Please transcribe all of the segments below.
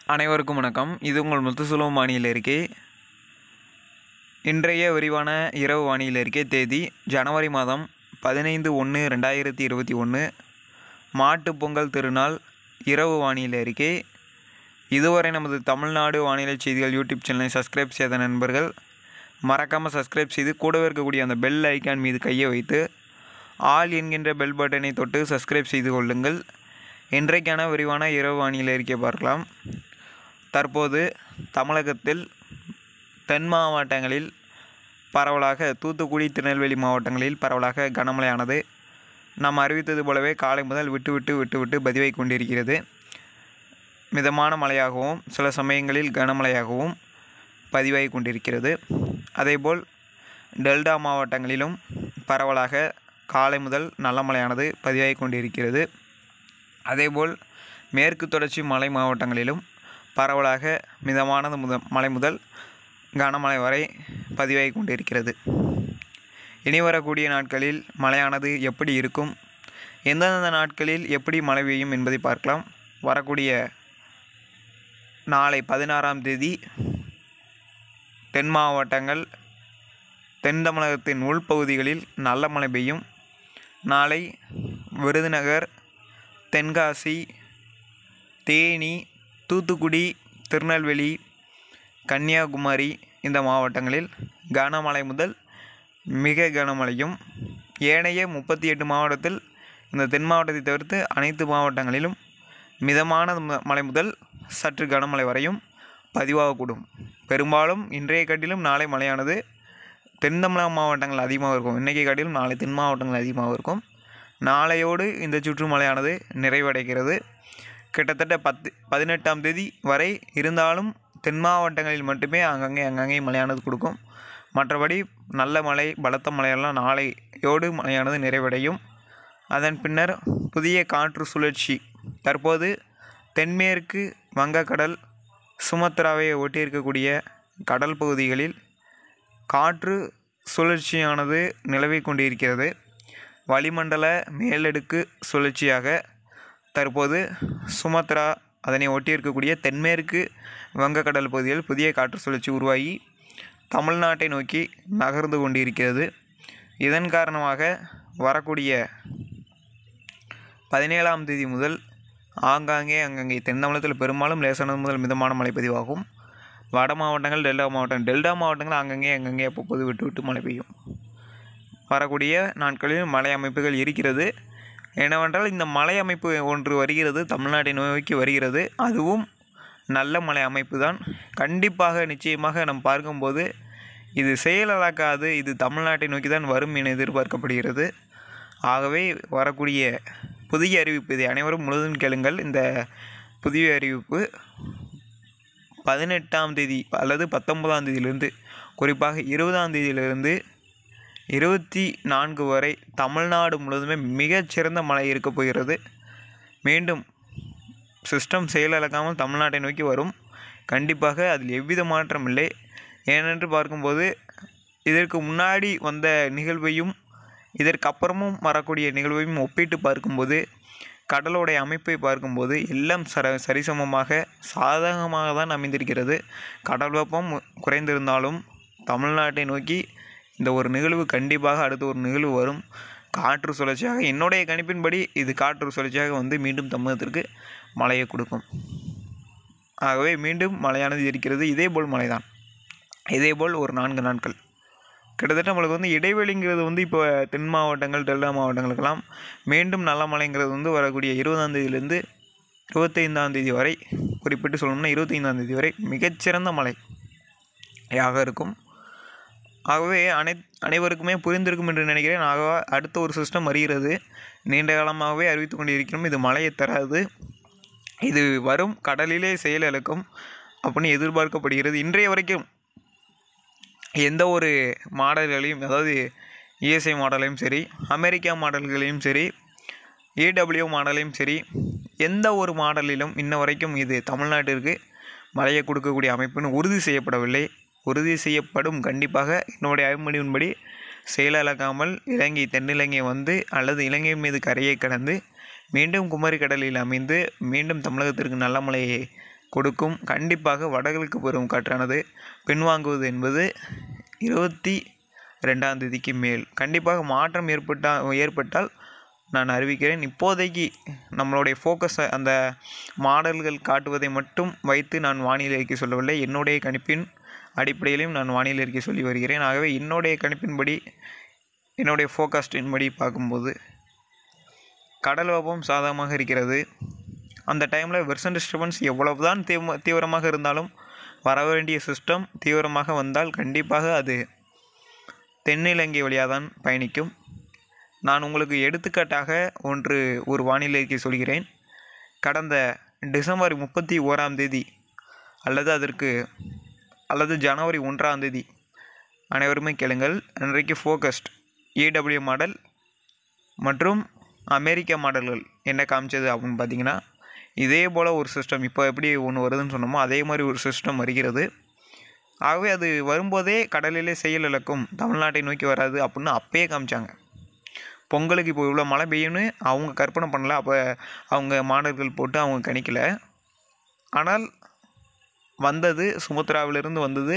அனைவருக்கும் வணக்கம் இது உங்கள் முத்துசுலோ வானிலை இருக்கே இன்றைய விரிவான இரவு வானிலை இருக்கே தேதி ஜனவரி மாதம் பதினைந்து ஒன்று ரெண்டாயிரத்தி இருபத்தி ஒன்று மாட்டுப் பொங்கல் திருநாள் இரவு வானிலை இருக்கே இதுவரை நமது தமிழ்நாடு வானிலை செய்திகள் யூடியூப் சேனலை சப்ஸ்கிரைப் செய்த நண்பர்கள் மறக்காமல் சப்ஸ்கிரைப் செய்து கூடவே இருக்கக்கூடிய அந்த பெல் ஐக்கான் மீது கையை வைத்து ஆல் என்கின்ற பெல் பட்டனை தொட்டு சப்ஸ்கிரைப் செய்து கொள்ளுங்கள் இன்றைக்கான விரிவான இரவு வானிலை அறிக்கை பார்க்கலாம் தற்போது தமிழகத்தில் தென் மாவட்டங்களில் பரவலாக தூத்துக்குடி திருநெல்வேலி மாவட்டங்களில் பரவலாக கனமழையானது நாம் அறிவித்தது போலவே காலை முதல் விட்டு விட்டு விட்டு விட்டு பதிவை கொண்டிருக்கிறது மிதமான மழையாகவும் சில சமயங்களில் கனமழையாகவும் பதிவாகி கொண்டிருக்கிறது அதேபோல் டெல்டா மாவட்டங்களிலும் பரவலாக காலை முதல் நல்ல மழையானது பதிவாகி கொண்டிருக்கிறது அதேபோல் மேற்கு தொடர்ச்சி மலை மாவட்டங்களிலும் பரவலாக மிதமானது முத மழை முதல் கனமழை வரை பதிவாகி கொண்டிருக்கிறது இனி வரக்கூடிய நாட்களில் மழையானது எப்படி இருக்கும் எந்தெந்த நாட்களில் எப்படி மழை பெய்யும் என்பதை பார்க்கலாம் வரக்கூடிய நாளை பதினாறாம் தேதி தென் மாவட்டங்கள் தென் தமிழகத்தின் உள்பகுதிகளில் நல்ல மழை பெய்யும் நாளை விருதுநகர் தென்காசி தேனி தூத்துக்குடி திருநெல்வேலி கன்னியாகுமரி இந்த மாவட்டங்களில் கனமழை முதல் மிக கனமழையும் ஏனைய முப்பத்தி எட்டு மாவட்டத்தில் இந்த தென் மாவட்டத்தை தவிர்த்து அனைத்து மாவட்டங்களிலும் மிதமான ம- மழை முதல் சற்று கனமழை வரையும் பதிவாகக்கூடும் பெரும்பாலும் இன்றைய காட்டிலும் நாளை மழையானது தென் தமிழக மாவட்டங்கள் அதிகமாக இருக்கும் இன்றைக்கி காட்டிலும் நாளை தென் மாவட்டங்கள் அதிகமாக இருக்கும் நாளையோடு இந்த சுற்றுமழையானது நிறைவடைகிறது கிட்டத்தட்ட பத்து பதினெட்டாம் தேதி வரை இருந்தாலும் தென் மாவட்டங்களில் மட்டுமே அங்கங்கே அங்கங்கே மழையானது கொடுக்கும் மற்றபடி நல்ல மழை பலத்த மழையெல்லாம் நாளையோடு மழையானது நிறைவடையும் அதன் பின்னர் புதிய காற்று சுழற்சி தற்போது தென்மேற்கு வங்கக்கடல் சுமத்ராவை ஒட்டியிருக்கக்கூடிய கடல் பகுதிகளில் காற்று சுழற்சியானது நிலவிக் கொண்டிருக்கிறது வளிமண்டல மேலடுக்கு சுழற்சியாக தற்போது சுமத்ரா அதனை ஒட்டியிருக்கக்கூடிய தென்மேற்கு வங்கக்கடல் பகுதியில் புதிய காற்று சுழற்சி உருவாகி தமிழ்நாட்டை நோக்கி நகர்ந்து கொண்டிருக்கிறது இதன் காரணமாக வரக்கூடிய பதினேழாம் தேதி முதல் ஆங்காங்கே அங்கங்கே தென் தமிழகத்தில் பெரும்பாலும் லேசானது முதல் மிதமான மழை பதிவாகும் வட மாவட்டங்கள் டெல்டா மாவட்டம் டெல்டா மாவட்டங்கள் அங்கங்கே அங்கங்கே அப்பப்போது விட்டு விட்டு மழை பெய்யும் வரக்கூடிய நாட்களில் மழை அமைப்புகள் இருக்கிறது என்னவென்றால் இந்த மழை அமைப்பு ஒன்று வருகிறது தமிழ்நாட்டை நோக்கி வருகிறது அதுவும் நல்ல மழை அமைப்பு தான் கண்டிப்பாக நிச்சயமாக நாம் பார்க்கும்போது இது செயலிழக்காது இது தமிழ்நாட்டை நோக்கி தான் வரும் என எதிர்பார்க்கப்படுகிறது ஆகவே வரக்கூடிய புதிய அறிவிப்பு இதை அனைவரும் முழுதும் கேளுங்கள் இந்த புதிய அறிவிப்பு பதினெட்டாம் தேதி அல்லது பத்தொன்பதாம் தேதியிலிருந்து குறிப்பாக இருபதாம் தேதியிலிருந்து இருபத்தி நான்கு வரை தமிழ்நாடு முழுவதுமே மிகச்சிறந்த மழை இருக்கப் போகிறது மீண்டும் சிஸ்டம் செயலிழக்காமல் தமிழ்நாட்டை நோக்கி வரும் கண்டிப்பாக அதில் எவ்வித மாற்றம் இல்லை ஏனென்று பார்க்கும்போது இதற்கு முன்னாடி வந்த நிகழ்வையும் இதற்கு அப்புறமும் வரக்கூடிய நிகழ்வையும் ஒப்பிட்டு பார்க்கும்போது கடலோடைய அமைப்பை பார்க்கும்போது எல்லாம் சர சரிசமமாக சாதகமாக தான் அமைந்திருக்கிறது கடல் வெப்பம் குறைந்திருந்தாலும் தமிழ்நாட்டை நோக்கி இந்த ஒரு நிகழ்வு கண்டிப்பாக அடுத்த ஒரு நிகழ்வு வரும் காற்று சுழற்சியாக என்னுடைய கணிப்பின்படி இது காற்று சுழற்சியாக வந்து மீண்டும் தமிழகத்திற்கு மழையை கொடுக்கும் ஆகவே மீண்டும் மழையானது இருக்கிறது இதேபோல் மழைதான் இதேபோல் ஒரு நான்கு நாட்கள் கிட்டத்தட்ட நம்மளுக்கு வந்து இடைவெளிங்கிறது வந்து இப்போ தென் மாவட்டங்கள் டெல்டா மாவட்டங்களுக்கெல்லாம் மீண்டும் நல்ல மழைங்கிறது வந்து வரக்கூடிய இருபதாம் தேதியிலேருந்து இருபத்தைந்தாம் தேதி வரை குறிப்பிட்டு சொல்லணும்னா இருபத்தைந்தாம் தேதி வரை மிகச்சிறந்த மழையாக இருக்கும் ஆகவே அனை அனைவருக்குமே புரிந்திருக்கும் என்று நினைக்கிறேன் ஆக அடுத்த ஒரு சிஸ்டம் வருகிறது நீண்ட காலமாகவே அறிவித்து கொண்டு இருக்கிறோம் இது மழையை தராது இது வரும் கடலிலே செயலிழக்கும் அப்படின்னு எதிர்பார்க்கப்படுகிறது இன்றைய வரைக்கும் எந்த ஒரு மாடல்களையும் அதாவது இஎஸ்ஐ மாடலையும் சரி அமெரிக்கா மாடல்களையும் சரி ஏடபிள்யூ மாடலையும் சரி எந்த ஒரு மாடலிலும் இன்ன வரைக்கும் இது தமிழ்நாட்டிற்கு மழையை கொடுக்கக்கூடிய அமைப்புன்னு உறுதி செய்யப்படவில்லை உறுதி செய்யப்படும் கண்டிப்பாக என்னுடைய ஆய்வுமணியின்படி செயலிழக்காமல் இலங்கை தென்னிலங்கை வந்து அல்லது இலங்கை மீது கரையை கடந்து மீண்டும் குமரி கடலில் அமைந்து மீண்டும் தமிழகத்திற்கு நல்ல மழையை கொடுக்கும் கண்டிப்பாக வடகிழக்கு பருவம் காற்றானது பின்வாங்குவது என்பது இருபத்தி ரெண்டாம் தேதிக்கு மேல் கண்டிப்பாக மாற்றம் ஏற்பட்டா ஏற்பட்டால் நான் அறிவிக்கிறேன் இப்போதைக்கு நம்மளுடைய ஃபோக்கஸ் அந்த மாடல்கள் காட்டுவதை மட்டும் வைத்து நான் வானிலை அறிக்கை சொல்லவில்லை என்னுடைய கணிப்பின் அடிப்படையிலும் நான் வானிலை அறிக்கை சொல்லி வருகிறேன் ஆகவே என்னுடைய கணிப்பின்படி என்னுடைய ஃபோகாஸ்டின்படி பார்க்கும்போது கடல் வெப்பம் சாதகமாக இருக்கிறது அந்த டைமில் வெர்சன் டிஸ்டர்பன்ஸ் எவ்வளவு தான் தீவிர தீவிரமாக இருந்தாலும் வர வேண்டிய சிஸ்டம் தீவிரமாக வந்தால் கண்டிப்பாக அது தென்னிலங்கை வழியாக தான் பயணிக்கும் நான் உங்களுக்கு எடுத்துக்காட்டாக ஒன்று ஒரு வானிலை அறிக்கை சொல்கிறேன் கடந்த டிசம்பர் முப்பத்தி ஓராம் தேதி அல்லது அதற்கு அல்லது ஜனவரி ஒன்றாம் தேதி அனைவருமே கேளுங்கள் அன்றைக்கு ஃபோகஸ்ட் இடபிள்யூ மாடல் மற்றும் அமெரிக்க மாடல்கள் என்ன காமிச்சது அப்படின்னு பார்த்தீங்கன்னா இதே போல் ஒரு சிஸ்டம் இப்போ எப்படி ஒன்று வருதுன்னு சொன்னோமோ அதே மாதிரி ஒரு சிஸ்டம் வருகிறது ஆகவே அது வரும்போதே கடலிலே செயல் இழக்கும் தமிழ்நாட்டை நோக்கி வராது அப்படின்னு அப்பயே காமிச்சாங்க பொங்கலுக்கு இப்போ இவ்வளோ மழை பெய்யும்னு அவங்க கற்பனை பண்ணல அப்போ அவங்க மாடல்கள் போட்டு அவங்க கணிக்கல ஆனால் வந்தது சுமத்ராவிலிருந்து வந்தது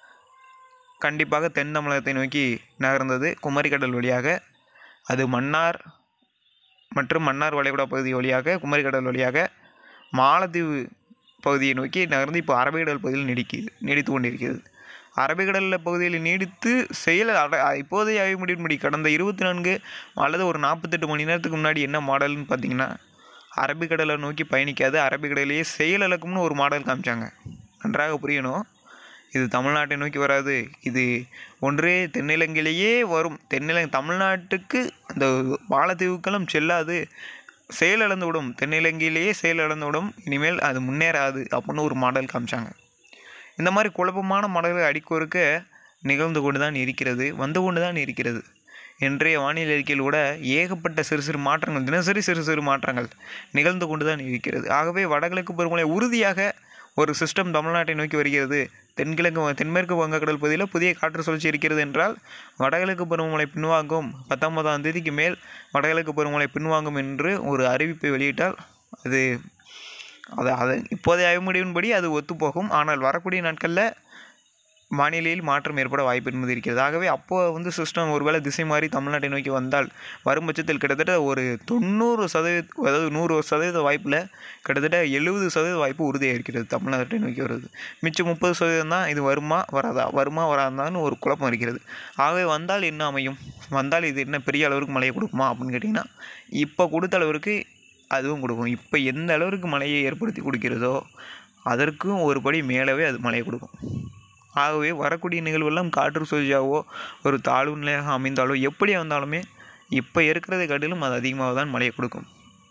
கண்டிப்பாக தென் தமிழகத்தை நோக்கி நகர்ந்தது குமரிக்கடல் வழியாக அது மன்னார் மற்றும் மன்னார் வளைகுடா பகுதி வழியாக குமரிக்கடல் வழியாக மாலத்தீவு பகுதியை நோக்கி நகர்ந்து இப்போ அரபிக்கடல் பகுதியில் நீடிக்குது நீடித்து கொண்டிருக்கிறது அரபிக்கடலில் பகுதியில் நீடித்து செயல் அட இப்போதைய ஆய்வு முடிவின்படி கடந்த இருபத்தி நான்கு அல்லது ஒரு நாற்பத்தெட்டு மணி நேரத்துக்கு முன்னாடி என்ன மாடல்னு பார்த்தீங்கன்னா அரபிக்கடலை நோக்கி பயணிக்காது அரபிக்கடலையே செயல் இழக்கும்னு ஒரு மாடல் காமிச்சாங்க நன்றாக புரியணும் இது தமிழ்நாட்டை நோக்கி வராது இது ஒன்றே தென்னிலங்கையிலேயே வரும் தென்னிலங்கை தமிழ்நாட்டுக்கு அந்த மாலத்தீவுக்களும் செல்லாது செயலிழந்து விடும் தென்னிலங்கையிலேயே செயலிழந்து விடும் இனிமேல் அது முன்னேறாது அப்படின்னு ஒரு மாடல் காமிச்சாங்க இந்த மாதிரி குழப்பமான மாடல்கள் அடிக்கொருக்க நிகழ்ந்து கொண்டு தான் இருக்கிறது வந்து கொண்டு தான் இருக்கிறது இன்றைய வானிலை அறிக்கையில் கூட ஏகப்பட்ட சிறு சிறு மாற்றங்கள் தினசரி சிறு சிறு மாற்றங்கள் நிகழ்ந்து கொண்டு தான் இருக்கிறது ஆகவே வடகிழக்கு பருவமழை உறுதியாக ஒரு சிஸ்டம் தமிழ்நாட்டை நோக்கி வருகிறது தென்கிழக்கு தென்மேற்கு வங்கக்கடல் பகுதியில் புதிய காற்று சுழற்சி இருக்கிறது என்றால் வடகிழக்கு பருவமழை பின்வாங்கும் பத்தொன்பதாம் தேதிக்கு மேல் வடகிழக்கு பருவமழை பின்வாங்கும் என்று ஒரு அறிவிப்பை வெளியிட்டால் அது அது அது இப்போதைய ஆய்வு முடிவின்படி அது ஒத்துப்போகும் ஆனால் வரக்கூடிய நாட்களில் வானிலையில் மாற்றம் ஏற்பட வாய்ப்பு என்பது இருக்கிறது ஆகவே அப்போ வந்து சிஸ்டம் ஒருவேளை திசை மாறி தமிழ்நாட்டை நோக்கி வந்தால் வரும் பட்சத்தில் கிட்டத்தட்ட ஒரு தொண்ணூறு சதவீத அதாவது நூறு சதவீத வாய்ப்பில் கிட்டத்தட்ட எழுபது சதவீத வாய்ப்பு உறுதியாக இருக்கிறது தமிழ்நாட்டை நோக்கி வருது மிச்சம் முப்பது சதவீதம் தான் இது வருமா வராதா வருமா வராதான்னு ஒரு குழப்பம் இருக்கிறது ஆகவே வந்தால் என்ன அமையும் வந்தால் இது என்ன பெரிய அளவுக்கு மழையை கொடுக்குமா அப்படின்னு கேட்டிங்கன்னா இப்போ கொடுத்த அளவிற்கு அதுவும் கொடுக்கும் இப்போ எந்த அளவிற்கு மழையை ஏற்படுத்தி கொடுக்கிறதோ அதற்கும் ஒரு படி மேலவே அது மழையை கொடுக்கும் ஆகவே வரக்கூடிய நிகழ்வெல்லாம் காற்று சுழற்சியாகவோ ஒரு தாழ்வு நிலையாக அமைந்தாலோ எப்படி வந்தாலுமே இப்போ இருக்கிறதை காட்டிலும் அது அதிகமாக தான் மழையை கொடுக்கும்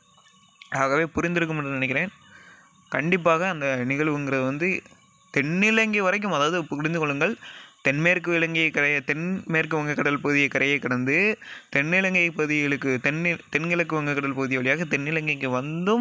ஆகவே புரிந்திருக்கும் என்று நினைக்கிறேன் கண்டிப்பாக அந்த நிகழ்வுங்கிறது வந்து தென்னிலங்கை வரைக்கும் அதாவது புரிந்து கொள்ளுங்கள் தென்மேற்கு இலங்கை கரையை தென்மேற்கு வங்கக்கடல் பகுதியை கரையை கடந்து தென்னிலங்கை பகுதிகளுக்கு தென்னி தென்கிழக்கு வங்கக்கடல் பகுதி வழியாக தென்னிலங்கைக்கு வந்தும்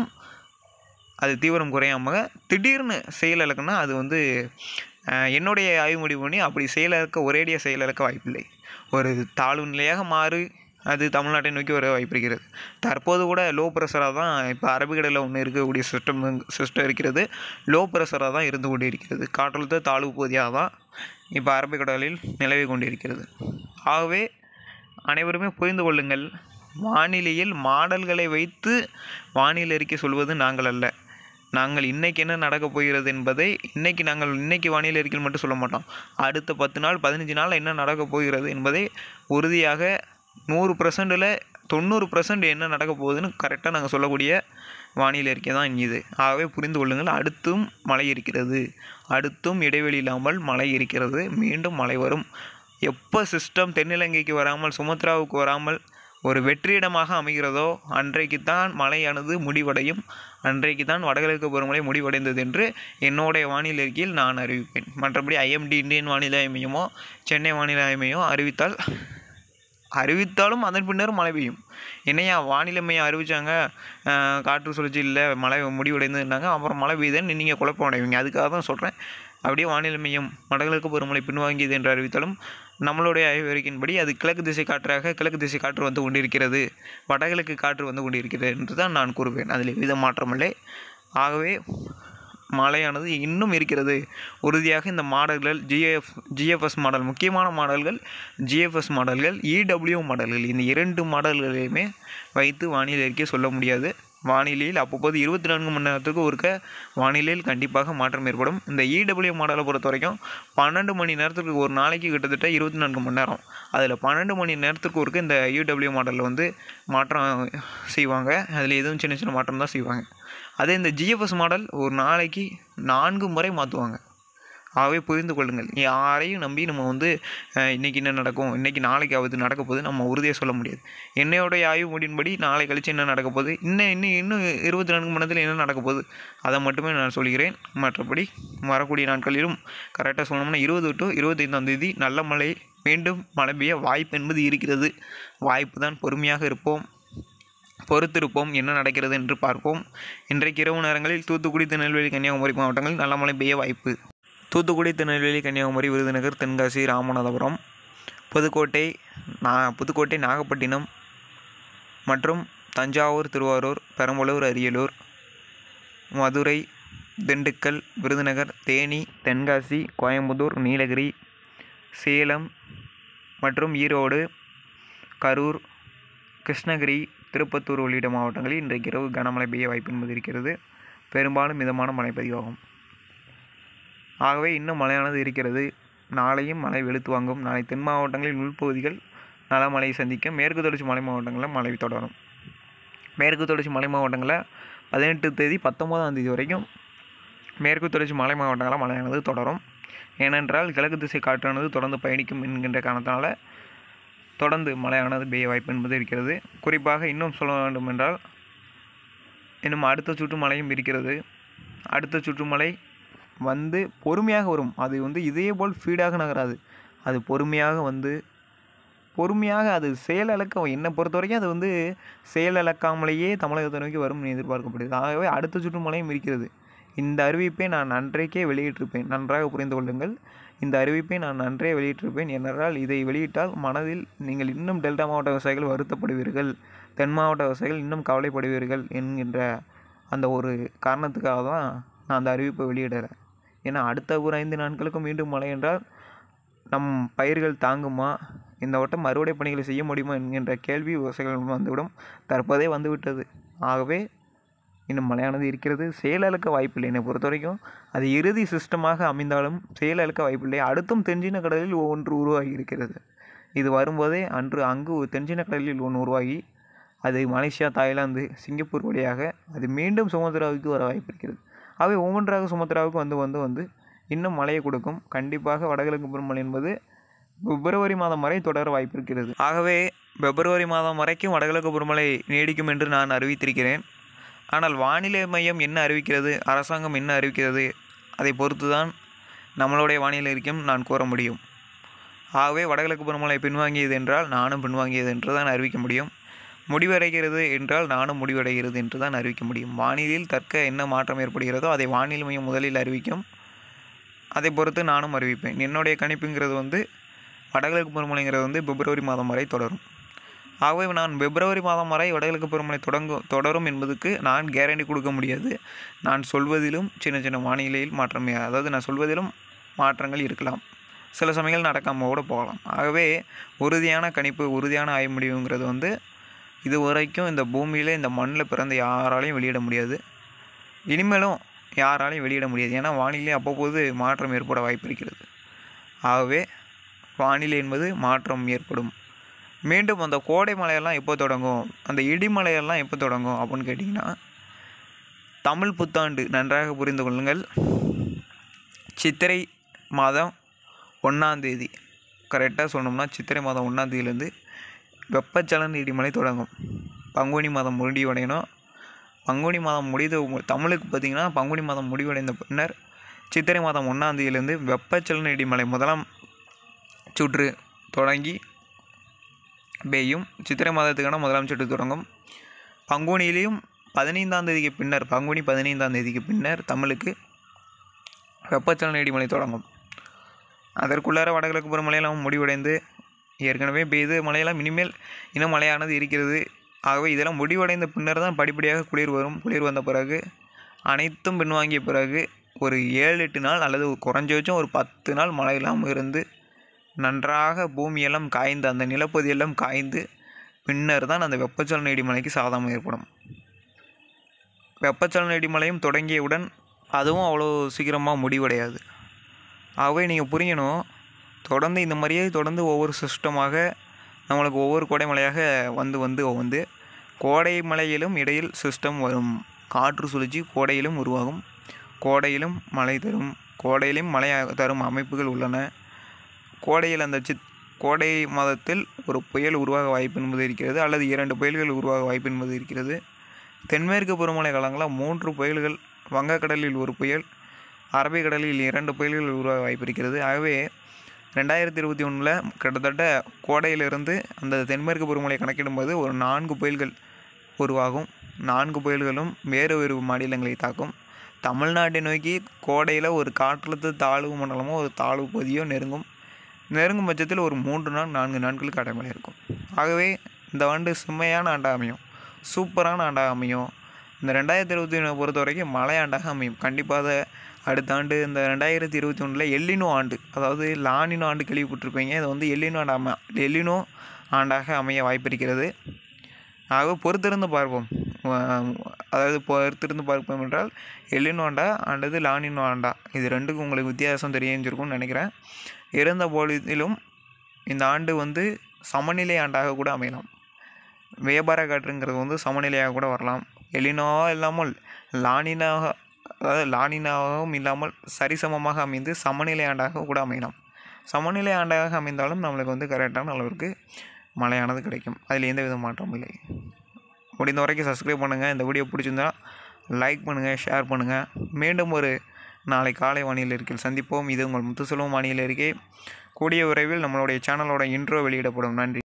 அது தீவிரம் குறையாமல் திடீர்னு செயல் இழக்குன்னா அது வந்து அஹ், என்னுடைய ஆய்வு முடிவு பண்ணி அப்படி செயலிழக்க ஒரேடியாக செயலிழக்க வாய்ப்பில்லை ஒரு தாழ்வு நிலையாக மாறி அது தமிழ்நாட்டை நோக்கி வர வாய்ப்பு இருக்கிறது தற்போது கூட லோ ப்ரெஷராக தான் இப்போ அரபிக்கடலில் ஒன்று இருக்கக்கூடிய சிஸ்டம் சிஸ்டம் இருக்கிறது லோ ப்ரெஷராக தான் இருந்து கொண்டு இருக்கிறது காற்றழுத்த தாழ்வு பகுதியாக தான் இப்போ அரபிக்கடலில் நிலவி கொண்டிருக்கிறது ஆகவே அனைவருமே புரிந்து கொள்ளுங்கள் வானிலையில் மாடல்களை வைத்து வானிலை அறிக்கை சொல்வது நாங்கள் அல்ல நாங்கள் இன்னைக்கு என்ன நடக்கப் போகிறது என்பதை இன்னைக்கு நாங்கள் இன்னைக்கு வானிலை அறிக்கையில் மட்டும் சொல்ல மாட்டோம் அடுத்த பத்து நாள் பதினஞ்சு நாள் என்ன நடக்கப் போகிறது என்பதை உறுதியாக நூறு பர்சன்டில் தொண்ணூறு பர்சன்ட் என்ன நடக்க போகுதுன்னு கரெக்டாக நாங்கள் சொல்லக்கூடிய வானிலை அறிக்கை தான் இது ஆகவே புரிந்து கொள்ளுங்கள் அடுத்தும் மழை இருக்கிறது அடுத்தும் இடைவெளி இல்லாமல் மழை இருக்கிறது மீண்டும் மழை வரும் எப்போ சிஸ்டம் தென்னிலங்கைக்கு வராமல் சுமத்ராவுக்கு வராமல் ஒரு வெற்றிடமாக அமைகிறதோ அன்றைக்கு தான் மழையானது முடிவடையும் அன்றைக்கு தான் வடகிழக்கு பருவமழை முடிவடைந்தது என்று என்னுடைய வானிலை அறிக்கையில் நான் அறிவிப்பேன் மற்றபடி ஐஎம்டி இந்தியன் வானிலை ஆய்வு மையமோ சென்னை வானிலை ஆய்வு மையமோ அறிவித்தால் அறிவித்தாலும் அதன் பின்னரும் மழை பெய்யும் என்னையா வானிலை மையம் அறிவித்தாங்க காற்று சுழற்சி இல்லை மழை முடிவடைந்ததுன்னாங்க அப்புறம் மழை பெய்யுதுன்னு நீங்கள் குழப்பம் அடைவீங்க அதுக்காக தான் சொல்கிறேன் அப்படியே வானிலை மையம் வடகிழக்கு பருவமழை பின்வாங்கியது என்று அறிவித்தாலும் நம்மளுடைய ஆய்வறிக்கையின்படி அது கிழக்கு திசை காற்றாக கிழக்கு திசை காற்று வந்து கொண்டிருக்கிறது வடகிழக்கு காற்று வந்து கொண்டிருக்கிறது என்று தான் நான் கூறுவேன் அதில் எவ்வித மாற்றமில்லை ஆகவே மழையானது இன்னும் இருக்கிறது உறுதியாக இந்த மாடல்கள் ஜிஎஃப் ஜிஎஃப்எஸ் மாடல் முக்கியமான மாடல்கள் ஜிஎஃப்எஸ் மாடல்கள் இடபிள்யூ மாடல்கள் இந்த இரண்டு மாடல்களையுமே வைத்து வானிலை அறிக்கை சொல்ல முடியாது வானிலையில் அவ்வப்போது இருபத்தி நான்கு மணி நேரத்துக்கு ஒருக்க வானிலையில் கண்டிப்பாக மாற்றம் ஏற்படும் இந்த இடபிள்யூ மாடலை பொறுத்த வரைக்கும் பன்னெண்டு மணி நேரத்துக்கு ஒரு நாளைக்கு கிட்டத்தட்ட இருபத்தி நான்கு மணி நேரம் அதில் பன்னெண்டு மணி நேரத்துக்கு ஒருக்க இந்த இடபிள்யூ மாடலில் வந்து மாற்றம் செய்வாங்க அதில் எதுவும் சின்ன சின்ன மாற்றம் தான் செய்வாங்க அதே இந்த ஜிஎஃப்எஸ் மாடல் ஒரு நாளைக்கு நான்கு முறை மாற்றுவாங்க ஆகவே புரிந்து கொள்ளுங்கள் யாரையும் நம்பி நம்ம வந்து அஹ், இன்னைக்கு என்ன நடக்கும் இன்னைக்கு நாளைக்கு ஆகுது நடக்க போகுது நம்ம உறுதியாக சொல்ல முடியாது என்னையோடைய ஆய்வு முடியின்படி நாளை கழிச்சு என்ன நடக்க போகுது இன்னும் இன்னும் இன்னும் இருபத்தி நான்கு மணி நேரத்தில் என்ன நடக்க போகுது அதை மட்டுமே நான் சொல்கிறேன் மற்றபடி வரக்கூடிய நாட்களிலும் கரெக்டாக சொன்னோம்னா இருபது டு இருபத்தைந்தாம் தேதி நல்ல மழை மீண்டும் மழை பெய்ய வாய்ப்பு என்பது இருக்கிறது வாய்ப்பு தான் பொறுமையாக இருப்போம் பொறுத்திருப்போம் என்ன நடக்கிறது என்று பார்ப்போம் இன்றைக்கு இரவு நேரங்களில் தூத்துக்குடி திருநெல்வேலி கன்னியாகுமரி மாவட்டங்களில் நல்ல மழை பெய்ய வாய்ப்பு தூத்துக்குடி திருநெல்வேலி கன்னியாகுமரி விருதுநகர் தென்காசி ராமநாதபுரம் புதுக்கோட்டை நா புதுக்கோட்டை நாகப்பட்டினம் மற்றும் தஞ்சாவூர் திருவாரூர் பெரம்பலூர் அரியலூர் மதுரை திண்டுக்கல் விருதுநகர் தேனி தென்காசி கோயம்புத்தூர் நீலகிரி சேலம் மற்றும் ஈரோடு கரூர் கிருஷ்ணகிரி திருப்பத்தூர் உள்ளிட்ட மாவட்டங்களில் இன்றைக்கு இரவு கனமழை பெய்ய வாய்ப்பு என்பது இருக்கிறது பெரும்பாலும் மிதமான மழை பதிவாகும் ஆகவே இன்னும் மழையானது இருக்கிறது நாளையும் மழை வெளுத்து வாங்கும் நாளை தென் மாவட்டங்களில் உள்பகுதிகள் நல்ல மழையை சந்திக்கும் மேற்கு தொடர்ச்சி மலை மாவட்டங்களில் மழை தொடரும் மேற்கு தொடர்ச்சி மலை மாவட்டங்களில் பதினெட்டு தேதி பத்தொம்போதாம் தேதி வரைக்கும் மேற்கு தொடர்ச்சி மலை மாவட்டங்களில் மழையானது தொடரும் ஏனென்றால் கிழக்கு திசை காற்றானது தொடர்ந்து பயணிக்கும் என்கின்ற காரணத்தினால தொடர்ந்து மழையானது பெய்ய வாய்ப்பு என்பது இருக்கிறது குறிப்பாக இன்னும் சொல்ல வேண்டும் என்றால் இன்னும் அடுத்த சுற்று மழையும் இருக்கிறது அடுத்த சுற்று மழை வந்து பொறுமையாக வரும் அது வந்து இதே போல் ஃபீடாக நகராது அது பொறுமையாக வந்து பொறுமையாக அது செயலிழக்க என்னை பொறுத்த வரைக்கும் அது வந்து செயலிழக்காமலேயே தமிழகத்தை நோக்கி வரும்னு எதிர்பார்க்கப்படுது ஆகவே அடுத்த சுற்று மழையும் இருக்கிறது இந்த அறிவிப்பை நான் அன்றைக்கே வெளியிட்டிருப்பேன் நன்றாக புரிந்து கொள்ளுங்கள் இந்த அறிவிப்பை நான் அன்றே வெளியிட்டிருப்பேன் ஏனென்றால் இதை வெளியிட்டால் மனதில் நீங்கள் இன்னும் டெல்டா மாவட்ட விவசாயிகள் வருத்தப்படுவீர்கள் தென் மாவட்ட விவசாயிகள் இன்னும் கவலைப்படுவீர்கள் என்கின்ற அந்த ஒரு காரணத்துக்காக தான் நான் அந்த அறிவிப்பை வெளியிடுறேன் ஏன்னா அடுத்த ஒரு ஐந்து நாட்களுக்கு மீண்டும் மழை என்றால் நம் பயிர்கள் தாங்குமா இந்த வட்டம் அறுவடை பணிகளை செய்ய முடியுமா என்கின்ற கேள்வி விவசாயிகள் வந்துவிடும் தற்போதே வந்துவிட்டது ஆகவே இன்னும் மழையானது இருக்கிறது செயலிழக்க வாய்ப்பில்லை என்னை பொறுத்த வரைக்கும் அது இறுதி சிஸ்டமாக அமைந்தாலும் செயலிழக்க வாய்ப்பில்லை அடுத்தும் தென்சீன கடலில் ஒன்று உருவாகி இருக்கிறது இது வரும்போதே அன்று அங்கு ஒரு தென்சீன கடலில் ஒன்று உருவாகி அது மலேசியா தாய்லாந்து சிங்கப்பூர் வழியாக அது மீண்டும் சுமத்ராவுக்கு வர வாய்ப்பு இருக்கிறது அவை ஒவ்வொன்றாக சுமத்ராவுக்கு வந்து வந்து வந்து இன்னும் மழையை கொடுக்கும் கண்டிப்பாக வடகிழக்கு பருவமழை என்பது பிப்ரவரி மாதம் வரை தொடர வாய்ப்பு இருக்கிறது ஆகவே பிப்ரவரி மாதம் வரைக்கும் வடகிழக்கு பருவமழை நீடிக்கும் என்று நான் அறிவித்திருக்கிறேன் ஆனால் வானிலை மையம் என்ன அறிவிக்கிறது அரசாங்கம் என்ன அறிவிக்கிறது அதை பொறுத்து தான் நம்மளுடைய வானிலை அறிக்கையும் நான் கூற முடியும் ஆகவே வடகிழக்கு பருவமழை பின்வாங்கியது என்றால் நானும் பின்வாங்கியது என்று தான் அறிவிக்க முடியும் முடிவடைகிறது என்றால் நானும் முடிவடைகிறது என்று தான் அறிவிக்க முடியும் வானிலையில் தற்க என்ன மாற்றம் ஏற்படுகிறதோ அதை வானிலை மையம் முதலில் அறிவிக்கும் அதை பொறுத்து நானும் அறிவிப்பேன் என்னுடைய கணிப்புங்கிறது வந்து வடகிழக்கு பருவமழைங்கிறது வந்து பிப்ரவரி மாதம் வரை தொடரும் ஆகவே நான் பிப்ரவரி மாதம் வரை வடகிழக்கு பருவமழை தொடங்கும் தொடரும் என்பதுக்கு நான் கேரண்டி கொடுக்க முடியாது நான் சொல்வதிலும் சின்ன சின்ன வானிலையில் மாற்றம் அதாவது நான் சொல்வதிலும் மாற்றங்கள் இருக்கலாம் சில சமயங்கள் நடக்காமல் கூட போகலாம் ஆகவே உறுதியான கணிப்பு உறுதியான ஆய்வு முடிவுங்கிறது வந்து இது வரைக்கும் இந்த பூமியில் இந்த மண்ணில் பிறந்த யாராலையும் வெளியிட முடியாது இனிமேலும் யாராலையும் வெளியிட முடியாது ஏன்னா வானிலை அவ்வப்போது மாற்றம் ஏற்பட வாய்ப்பு இருக்கிறது ஆகவே வானிலை என்பது மாற்றம் ஏற்படும் மீண்டும் அந்த கோடை மழையெல்லாம் எப்போ தொடங்கும் அந்த இடிமலையெல்லாம் எப்போ தொடங்கும் அப்படின்னு கேட்டிங்கன்னா தமிழ் புத்தாண்டு நன்றாக புரிந்து கொள்ளுங்கள் சித்திரை மாதம் ஒன்றாந்தேதி கரெக்டாக சொன்னோம்னா சித்திரை மாதம் ஒன்றாந்தேதியிலேருந்து வெப்பச்சலன இடிமலை தொடங்கும் பங்குனி மாதம் முடிவடையணும் பங்குனி மாதம் முடித தமிழுக்கு பார்த்திங்கன்னா பங்குனி மாதம் முடிவடைந்த பின்னர் சித்திரை மாதம் ஒன்றாந்தேதியிலேருந்து வெப்பச்சலன இடிமலை முதலாம் சுற்று தொடங்கி பெய்யும் சித்திரை மாதத்துக்கான முதலாம் சுற்று தொடங்கும் பங்குனியிலையும் பதினைந்தாம் தேதிக்கு பின்னர் பங்குனி பதினைந்தாம் தேதிக்கு பின்னர் தமிழுக்கு வெப்பச்சலன இடிமலை தொடங்கும் அதற்குள்ளார வடகிழக்கு பருவமழையெல்லாம் முடிவடைந்து ஏற்கனவே பெய்து மழையெல்லாம் இனிமேல் இன்னும் மழையானது இருக்கிறது ஆகவே இதெல்லாம் முடிவடைந்த பின்னர் தான் படிப்படியாக குளிர் வரும் குளிர் வந்த பிறகு அனைத்தும் பின்வாங்கிய பிறகு ஒரு ஏழு எட்டு நாள் அல்லது குறைஞ்சபட்சம் ஒரு பத்து நாள் மழை இல்லாமல் இருந்து நன்றாக பூமியெல்லாம் காய்ந்து அந்த நிலப்பகுதியெல்லாம் காய்ந்து பின்னர் தான் அந்த வெப்பச்சலன இடிமலைக்கு சாதம் ஏற்படும் வெப்பச்சலன இடிமலையும் தொடங்கியவுடன் அதுவும் அவ்வளோ சீக்கிரமாக முடிவடையாது ஆகவே நீங்கள் புரியணும் தொடர்ந்து இந்த மாதிரியே தொடர்ந்து ஒவ்வொரு சிஸ்டமாக நம்மளுக்கு ஒவ்வொரு கோடை மலையாக வந்து வந்து வந்து கோடை மலையிலும் இடையில் சிஸ்டம் வரும் காற்று சுழற்சி கோடையிலும் உருவாகும் கோடையிலும் மழை தரும் கோடையிலும் மழை தரும் அமைப்புகள் உள்ளன கோடையில் அந்த சித் கோடை மாதத்தில் ஒரு புயல் உருவாக வாய்ப்பு என்பது இருக்கிறது அல்லது இரண்டு புயல்கள் உருவாக வாய்ப்பு என்பது இருக்கிறது தென்மேற்கு பருவமழை காலங்களில் மூன்று புயல்கள் வங்கக்கடலில் ஒரு புயல் அரபிக்கடலில் இரண்டு புயல்கள் உருவாக வாய்ப்பு இருக்கிறது ஆகவே ரெண்டாயிரத்தி இருபத்தி ஒன்றில் கிட்டத்தட்ட கோடையிலிருந்து அந்த தென்மேற்கு பருவமழை கணக்கிடும்போது ஒரு நான்கு புயல்கள் உருவாகும் நான்கு புயல்களும் வேறு வேறு மாநிலங்களை தாக்கும் தமிழ்நாட்டை நோக்கி கோடையில் ஒரு காற்றழுத்த தாழ்வு மண்டலமோ ஒரு தாழ்வு பகுதியோ நெருங்கும் நெருங்கும் பட்சத்தில் ஒரு மூன்று நாள் நான்கு நாட்களுக்கு அடைமழை இருக்கும் ஆகவே இந்த ஆண்டு செம்மையான ஆண்டாக அமையும் சூப்பரான ஆண்டாக அமையும் இந்த ரெண்டாயிரத்தி இருபத்தி ஒன்று பொறுத்த வரைக்கும் மழை ஆண்டாக அமையும் கண்டிப்பாக அடுத்த ஆண்டு இந்த ரெண்டாயிரத்தி இருபத்தி ஒன்றில் எல்லினோ ஆண்டு அதாவது லானினோ ஆண்டு கேள்விப்பட்டிருப்பீங்க இது வந்து எல்லினோ ஆண்டு அம எல்லினோ ஆண்டாக அமைய வாய்ப்பு இருக்கிறது ஆக பொறுத்திருந்து பார்ப்போம் அஹ் அதாவது பொறுத்திருந்து பார்ப்போம் என்றால் எல்லினோ ஆண்டா அல்லது லானினோ ஆண்டா இது ரெண்டுக்கும் உங்களுக்கு வித்தியாசம் தெரிஞ்சிருக்கும்னு நினைக்கிறேன் இருந்த பொழுதிலும் இந்த ஆண்டு வந்து சமநிலை ஆண்டாக கூட அமையலாம் வியாபார காற்றுங்கிறது வந்து சமநிலையாக கூட வரலாம் எலினோ இல்லாமல் லானினாக அதாவது லானினாகவும் இல்லாமல் சரிசமமாக அமைந்து சமநிலை ஆண்டாக கூட அமையலாம் சமநிலை ஆண்டாக அமைந்தாலும் நம்மளுக்கு வந்து கரெக்டான அளவிற்கு மழையானது கிடைக்கும் அதில் எந்த வித மாற்றமும் இல்லை முடிந்த வரைக்கும் சப்ஸ்கிரைப் பண்ணுங்கள் இந்த வீடியோ பிடிச்சிருந்தா லைக் பண்ணுங்கள் ஷேர் பண்ணுங்கள் மீண்டும் ஒரு நாளை காலை வானிலை இருக்கையில் சந்திப்போம் இது உங்கள் முத்துசெல்வம் வானிலை இருக்கே கூடிய விரைவில் நம்மளுடைய சேனலோட இன்ட்ரோ வெளியிடப்படும் நன்றி